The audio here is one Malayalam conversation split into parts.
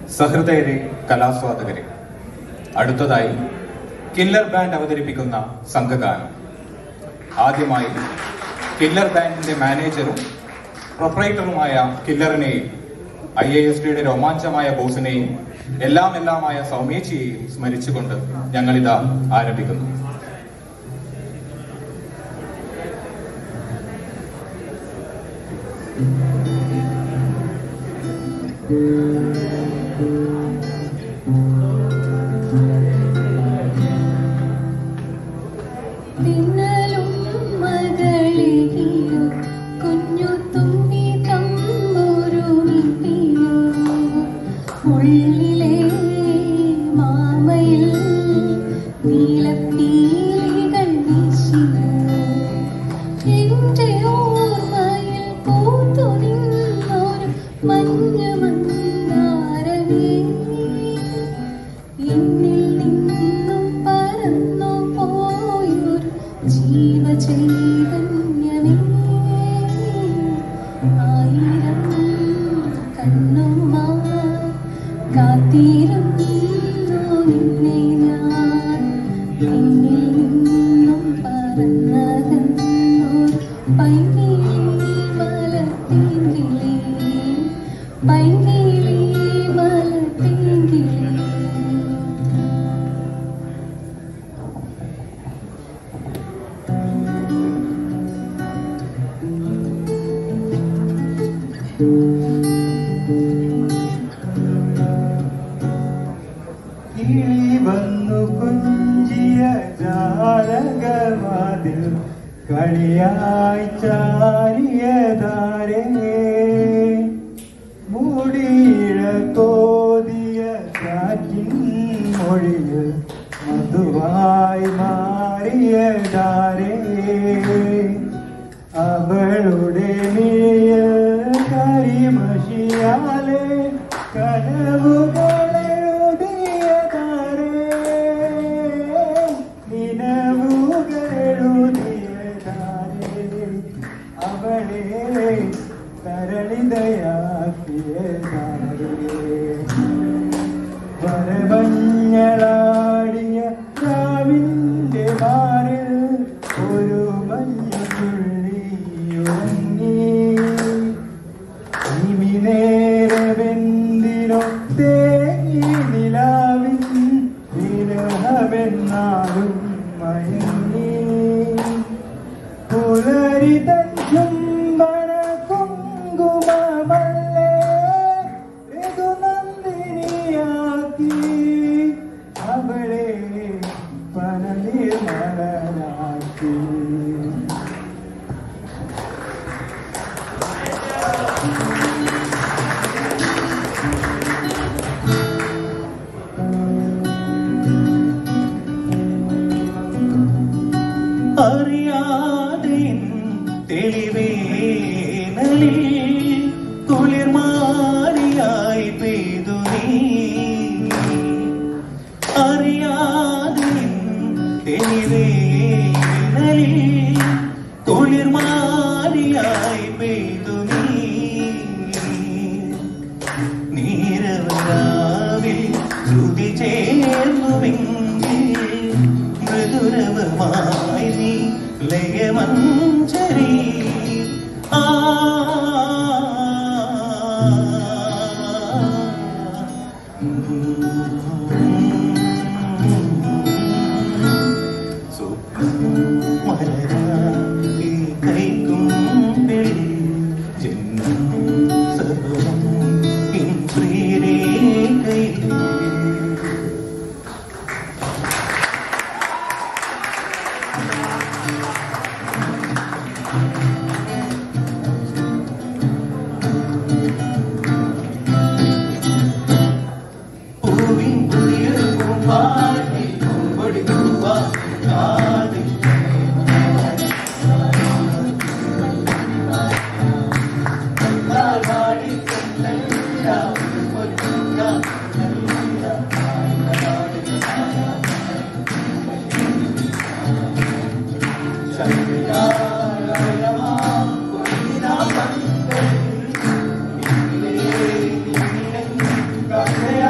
സഹൃദയരെ കലാസ്വാദകരെ അടുത്തതായി കില്ലർ ബാൻഡ് അവതരിപ്പിക്കുന്ന സംഘഗാനം ആദ്യമായി കില്ലർ ബാൻഡിന്റെ മാനേജറും പ്രൊപ്പറേറ്ററുമായ കില്ലറിനെയും ഐ എ എസ് ഡിയുടെ രോമാഞ്ചമായ ബോസിനെയും എല്ലാം എല്ലാമായ സൗമ്യേച്ചിയെയും സ്മരിച്ചുകൊണ്ട് ഞങ്ങളിതാ ആരംഭിക്കുന്നു തിന്നലും മകളിയോ കുഞ്ഞു തുമ്പി തമ്പുരുമിപ്പിയോ ഉള്ളിലെ മാമയിൽ നീലപ്പീലികൾ വീശിയോ എന്റെ ഓർമ്മയിൽ പൂത്തു നിന്നൊരു മഞ്ഞ മന്ദാരമേ എന്നിൽ നിന്നും പറന്നു പോയൊരു ജീവചൈതന്യമേ ആയിരം കണ്ണുമായി കാത്തിരുന്നു നിന്നെ ഞാൻ എന്നിൽ നിന്നും പറന്നകന്നൊരു പൈകിളി മലർത്തിങ്കിളി പൈകിളി മലർത്തിങ്കിളി കിളി വന്നു കുഞ്ചിയ ജാലകവാതിൽ കളിയായി ചാരിയതാരേ മൂടിയിഴ കോതിയ കാറ്റിൻ മൊഴിയിൽ മധുവായി മാറിയതാരേ അവളുടെ നീയൽ കരിമഷിയാലെ കനവുകളെഴുതിയതാരേ നിലവുകളെഴുതിയതാരേ അവളെ തരളിതയാക്കിയതാരേ വരമഞ്ഞളാടിയ രാവിന്റെ മാറിൽ ഒരു മഞ്ഞുള്ളി ഉറങ്ങി ഇനി നേരമെന്തിനോ തേങ്ങി നിലാവിൻ വിരഹമെന്നാലും മയങ്ങി പുലരി തൻ ചുംബന കുങ്കുമമല്ലേ ഋതുനന്ദിനിയാക്കി അവളെ പനനിർമലനാക്കി അറിയാതെ തെളിവേനലിൽ കുളിർമാരിയായി പെയ്തു നീ അറിയാതെ തെളിവേനലിൽ കുളിർമാരിയായി പെയ്തു നീ നീരവരാവിൽ ശ്രുതി ചേർന്നുവെങ്കിൽ മൃദുരവമായി നീ ലയമഞ്ചരി ആ മലരായി കൈക്കുമ്പിൽ ജന്മം സർവം എൻ പ്രിയരേ കൈ പൂവിൻ പുതിയൊരു പൂമ്പാറ്റി പൂമ്പൊടി പൂവാ കാതിൽ കല്ലാവാടി ചെല്ലല്ല പൊന്നുക ചന്ദ്രാലയമാ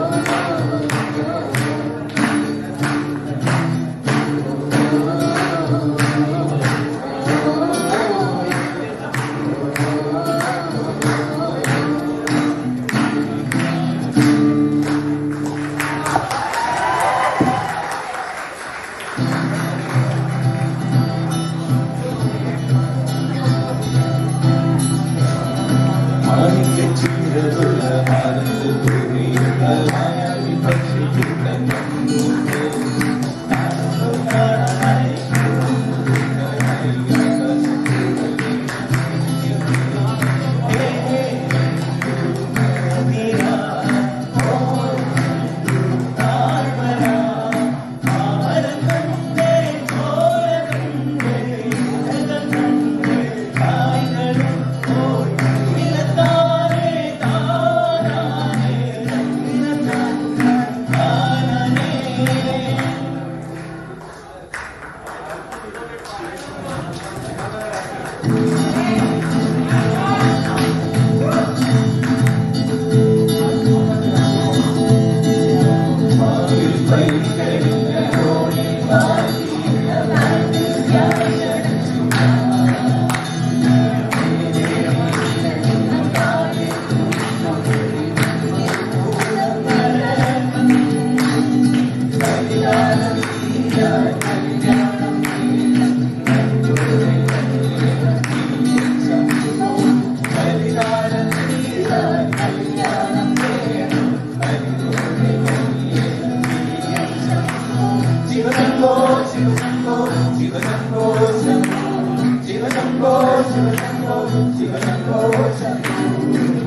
ശിവശംഭോ ശിവശംഭോ ശിവശംഭോ ശംഭോ